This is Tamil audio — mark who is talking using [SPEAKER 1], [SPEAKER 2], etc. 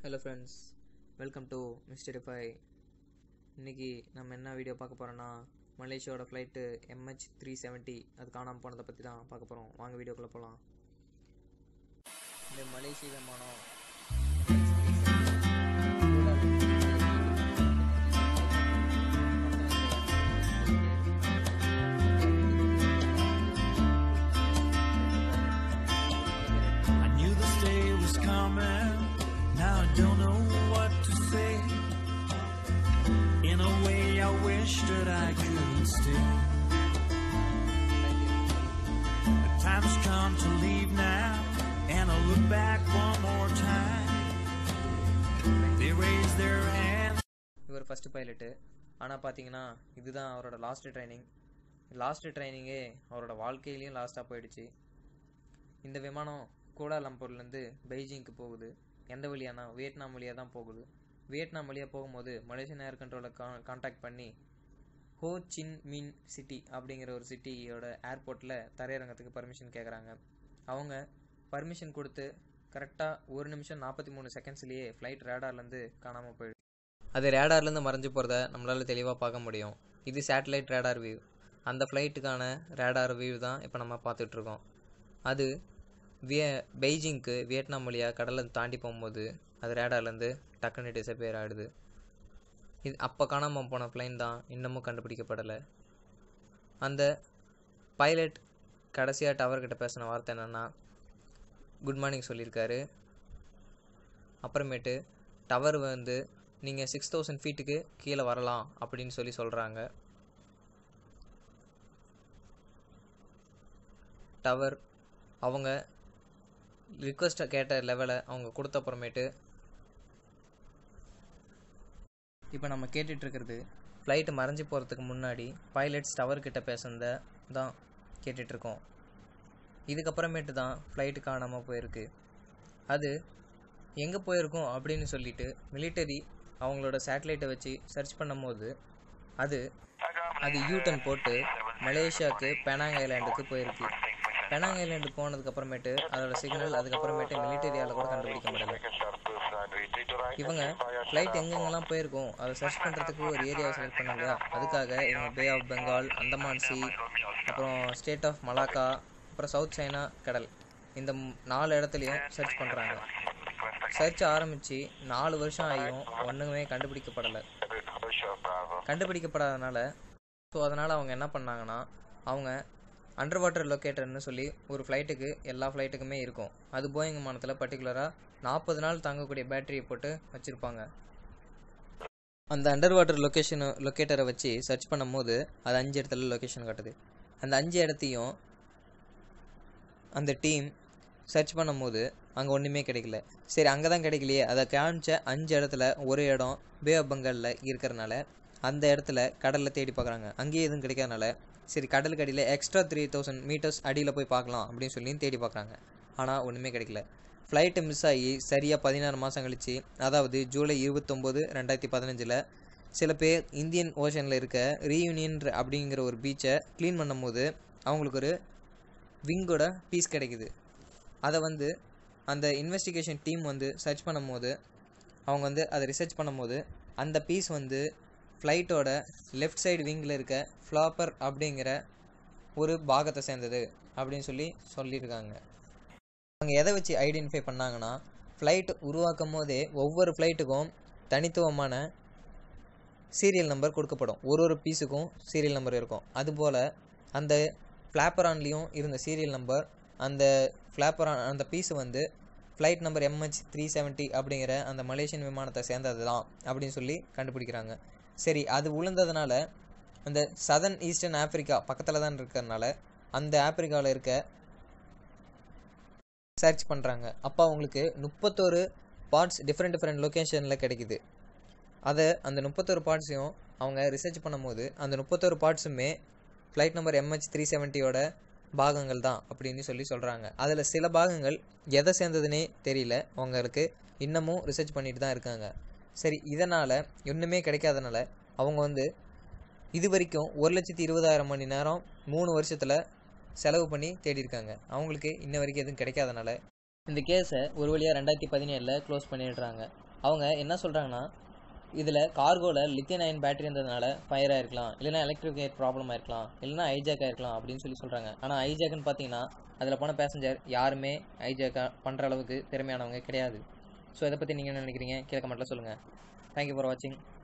[SPEAKER 1] Hello friends welcome to mysterify இன்றைக்கி நம்ம என்ன வீடியோ பார்க்க போகிறோன்னா மலேசியாவோட ஃப்ளைட்டு எம்ஹெச் த்ரீ செவன்ட்டி அது காணாமல் போனதை பற்றி தான் பார்க்க போகிறோம் வாங்க வீடியோக்குள்ளே போகலாம் இந்த மலேசிய விமானம்
[SPEAKER 2] I knew this day was coming. Now I don't know what to say. In a way, I wish that I could stay. The time's come to leave now, and I look back one more time. They raise their hands.
[SPEAKER 1] இவர் ஃபஸ்ட்டு பைலட்டு ஆனால் பார்த்தீங்கன்னா இதுதான் அவரோட லாஸ்ட் ட்ரைனிங் லாஸ்ட் ட்ரைனிங்கே அவரோட வாழ்க்கையிலையும் லாஸ்ட்டாக போயிடுச்சு இந்த விமானம் கோலாலம்பூர்லேருந்து பெய்ஜிங்க்கு போகுது எந்த வழியானா வியட்நாம் வழியாக தான் போகுது வியட்நாம் வழியாக போகும்போது மலேசியன் ஏர் கண்ட்ரோலை கா காண்டாக்ட் பண்ணி ஹோ சின் மின் சிட்டி அப்படிங்கிற ஒரு சிட்டியோட ஏர்போர்ட்டில் தரையிறங்கத்துக்கு பர்மிஷன் கேட்குறாங்க அவங்க பர்மிஷன் கொடுத்து கரெக்டாக ஒரு நிமிஷம் நாற்பத்தி மூணு செகண்ட்ஸ்லேயே ஃப்ளைட் ரேடார்லேருந்து காணாமல் போயிடுது அது ரேடார்லேருந்து மறைஞ்சு போகிறத நம்மளால் தெளிவாக பார்க்க முடியும் இது சேட்டலைட் ரேடார் வியூ அந்த ஃப்ளைட்டுக்கான ரேடார் வியூ தான் இப்போ நம்ம பார்த்துட்ருக்கோம் அது விய பெய்ஜிங்க்கு வியட்நாம் வழியாக கடலை தாண்டி போகும்போது அது ரேடார்லேருந்து டக்குன்னு டிசப்பியர் ஆகிடுது இது அப்போ காணாமல் போன பிளைன் தான் இன்னமும் கண்டுபிடிக்கப்படலை அந்த பைலட் கடைசியாக டவர்கிட்ட பேசின வார்த்தை என்னென்னா குட் மார்னிங் சொல்லியிருக்காரு அப்புறமேட்டு டவர் வந்து நீங்கள் சிக்ஸ் தௌசண்ட் ஃபீட்டுக்கு கீழே வரலாம் அப்படின்னு சொல்லி சொல்கிறாங்க டவர் அவங்க ரிக்வஸ்ட்டை கேட்ட லெவலை அவங்க கொடுத்த அப்புறமேட்டு இப்போ நம்ம கேட்டுட்ருக்கிறது ஃப்ளைட்டு மறைஞ்சு போகிறதுக்கு முன்னாடி பைலட்ஸ் டவர் கிட்ட பேசுனத தான் கேட்டுட்ருக்கோம் இதுக்கப்புறமேட்டு தான் ஃப்ளைட்டு காணாமல் போயிருக்கு அது எங்கே போயிருக்கோம் அப்படின்னு சொல்லிட்டு மிலிட்டரி அவங்களோட சேட்டலைட்டை வச்சு சர்ச் பண்ணும்போது அது அது யூட்டன் போட்டு மலேசியாவுக்கு பெனாங் ஐலாண்டுக்கு போயிருக்கு பெனாங் ஐலாண்டு போனதுக்கு அப்புறமேட்டு அதோட சிக்னல் அதுக்கப்புறமேட்டு மிலிட்டரியால் கூட கண்டுபிடிக்க முடியல இவங்க ஃப்ளைட் எங்கெங்கெல்லாம் போயிருக்கோம் அதை சர்ச் பண்ணுறதுக்கு ஒரு ஏரியாவை செலக்ட் பண்ணாங்க அதுக்காக இவங்க bay of Bengal Andaman sea அப்புறம் ஸ்டேட் ஆஃப் மலாக்கா அப்புறம் சவுத் சைனா கடல் இந்த ம்- நாலு இடத்துலையும் சர்ச் பண்ணுறாங்க சர்ச் ஆரம்பித்து நாலு வருஷம் ஆகியும் ஒன்றுமே கண்டுபிடிக்கப்படலை கண்டுபிடிக்கப்படாதனால ஸோ அதனால் அவங்க என்ன பண்ணாங்கன்னா அவங்க அண்டர் வாட்டர் லொக்கேட்டர்னு சொல்லி ஒரு ஃப்ளைட்டுக்கு எல்லா ஃப்ளைட்டுக்குமே இருக்கும் அது போயிங் விமானத்தில் பர்டிகுலராக நாற்பது நாள் தாங்கக்கூடிய பேட்டரியை போட்டு வச்சுருப்பாங்க அந்த அண்டர் வாட்டர் லொக்கேஷன் லொக்கேட்டரை வச்சு சர்ச் பண்ணும்போது அது அஞ்சு இடத்துல லொக்கேஷன் காட்டுது அந்த அஞ்சு இடத்தையும் அந்த டீம் சர்ச் பண்ணும்போது அங்கே ஒன்றுமே கிடைக்கல சரி அங்கே தான் கிடைக்கலையே அதை காமிச்ச அஞ்சு இடத்துல ஒரு இடம் பே ஆஃப் பெங்காலில் இருக்கிறனால அந்த இடத்துல கடலில் தேடி பார்க்குறாங்க அங்கேயே எதுவும் கிடைக்காதனால சரி கடலுக்கு அடியில் எக்ஸ்ட்ரா த்ரீ தௌசண்ட் மீட்டர்ஸ் அடியில் போய் பார்க்கலாம் அப்படின்னு சொல்லி தேடி பார்க்குறாங்க ஆனால் ஒன்றுமே கிடைக்கல ஃப்ளைட்டு மிஸ் ஆகி சரியாக பதினாறு மாதம் கழிச்சு அதாவது ஜூலை இருபத்தொம்போது ரெண்டாயிரத்தி பதினஞ்சில் சில பேர் இந்தியன் ஓஷனில் இருக்க ரீயூனியன் அப்படிங்கிற ஒரு பீச்சை க்ளீன் பண்ணும்போது அவங்களுக்கு ஒரு விங்கோட பீஸ் கிடைக்குது அதை வந்து அந்த இன்வெஸ்டிகேஷன் டீம் வந்து சர்ச் பண்ணும்போது அவங்க வந்து அதை ரிசர்ச் பண்ணும்போது அந்த பீஸ் வந்து ஃப்ளைட்டோட லெஃப்ட் சைடு விங்கில் இருக்க ஃப்ளாப்பர் அப்படிங்கிற ஒரு பாகத்தை சேர்ந்தது அப்படின்னு சொல்லி சொல்லியிருக்காங்க அவங்க எதை வச்சு ஐடென்டிஃபை பண்ணாங்கன்னா ஃப்ளைட் உருவாக்கும் போதே ஒவ்வொரு ஃப்ளைட்டுக்கும் தனித்துவமான சீரியல் நம்பர் கொடுக்கப்படும் ஒரு ஒரு பீஸுக்கும் சீரியல் நம்பர் இருக்கும் அதுபோல் அந்த ஃப்ளாப்பரான்லேயும் இருந்த சீரியல் நம்பர் அந்த ஃப்ளாப்பரான் அந்த பீஸ் வந்து flight number MH three seventy அப்படிங்கிற அந்த மலேசியன் விமானத்தை சேர்ந்தது தான் அப்படின்னு சொல்லி கண்டுபிடிக்கிறாங்க சரி அது விழுந்ததுனால அந்த சதன் ஈஸ்டர்ன் ஆப்பிரிக்கா பக்கத்தில் தான் இருக்கிறதுனால அந்த ஆப்பிரிக்காவில் இருக்க சர்ச் பண்ணுறாங்க அப்போ அவங்களுக்கு முப்பத்தோரு பார்ட்ஸ் டிஃப்ரெண்ட் டிஃப்ரெண்ட் லொக்கேஷனில் கிடைக்குது அதை அந்த முப்பத்தோரு பார்ட்ஸையும் அவங்க ரிசர்ச் பண்ணும்போது அந்த முப்பத்தோரு பார்ட்ஸுமே ஃப்ளைட் நம்பர் எம்ஹெச் த்ரீ செவன்ட்டியோட பாகங்கள் தான் அப்படின்னு சொல்லி சொல்கிறாங்க அதில் சில பாகங்கள் எதை சேர்ந்ததுனே தெரியல அவங்களுக்கு இன்னமும் ரிசர்ச் பண்ணிட்டு தான் இருக்காங்க சரி இதனால் ஒன்றுமே கிடைக்காதனால அவங்க வந்து இது வரைக்கும் ஒரு லட்சத்தி இருபதாயிரம் மணி நேரம் மூணு வருஷத்தில் செலவு பண்ணி தேடி இருக்காங்க அவங்களுக்கு இன்ன வரைக்கும் எதுவும் கிடைக்காதனால இந்த கேஸை ஒரு வழியாக ரெண்டாயிரத்தி பதினேழில் க்ளோஸ் பண்ணிடுறாங்க அவங்க என்ன சொல்கிறாங்கன்னா இதில் கார்கோவில் லித்தியன் அயன் பேட்டரி இருந்ததுனால ஃபயர் ஆயிருக்கலாம் இல்லைனா எலக்ட்ரிக் ஏர் ப்ராப்ளம் ஆயிருக்கலாம் இல்லைனா ஐஜாக் ஆயிருக்கலாம் அப்படின்னு சொல்லி சொல்கிறாங்க ஆனால் ஐஜாக்னு பார்த்தீங்கன்னா அதில் போன பேசஞ்சர் யாருமே ஐஜாக் பண்ணுற அளவுக்கு திறமையானவங்க கிடையாது ஸோ இதை பற்றி நீங்கள் என்ன நினைக்கிறீங்க கீழே கமெண்ட்டில் சொல்லுங்கள் தேங்க்யூ ஃபார் வாட்சிங்